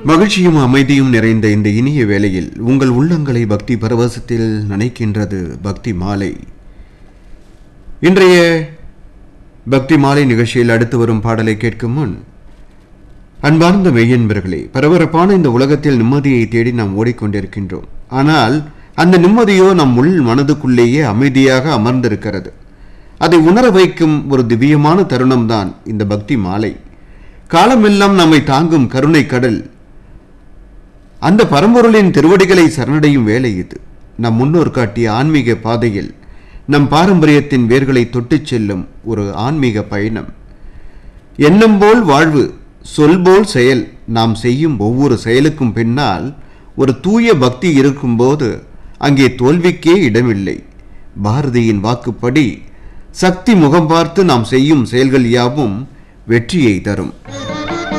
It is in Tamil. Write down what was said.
மகிழ்ச்சியும் அமைதியும் நிறைந்த இந்த இனிய வேளையில் உங்கள் உள்ளங்களை பக்தி பரவசத்தில் நினைக்கின்றது பக்தி மாலை இன்றைய பக்தி மாலை நிகழ்ச்சியில் அடுத்து வரும் பாடலை கேட்கும் முன் அன்பார்ந்த மெய்யன்பர்களே பரபரப்பான இந்த உலகத்தில் நிம்மதியை தேடி நாம் ஓடிக்கொண்டிருக்கின்றோம் ஆனால் அந்த நிம்மதியோ நம் உள் மனதுக்குள்ளேயே அமைதியாக அமர்ந்திருக்கிறது அதை உணர வைக்கும் ஒரு திவ்யமான தருணம்தான் இந்த பக்தி மாலை காலமெல்லாம் நம்மை தாங்கும் கருணை கடல் அந்த பரம்பொருளின் திருவடிகளை சரணடையும் வேலை இது நம் முன்னோர் காட்டிய ஆன்மீக பாதையில் நம் பாரம்பரியத்தின் வேர்களை தொட்டுச் செல்லும் ஒரு ஆன்மீக பயணம் எண்ணம் போல் வாழ்வு சொல் போல் செயல் நாம் செய்யும் ஒவ்வொரு செயலுக்கும் பின்னால் ஒரு தூய பக்தி இருக்கும்போது அங்கே தோல்விக்கே இடமில்லை பாரதியின் வாக்குப்படி சக்தி முகம் பார்த்து நாம் செய்யும் செயல்கள் யாவும் வெற்றியை தரும்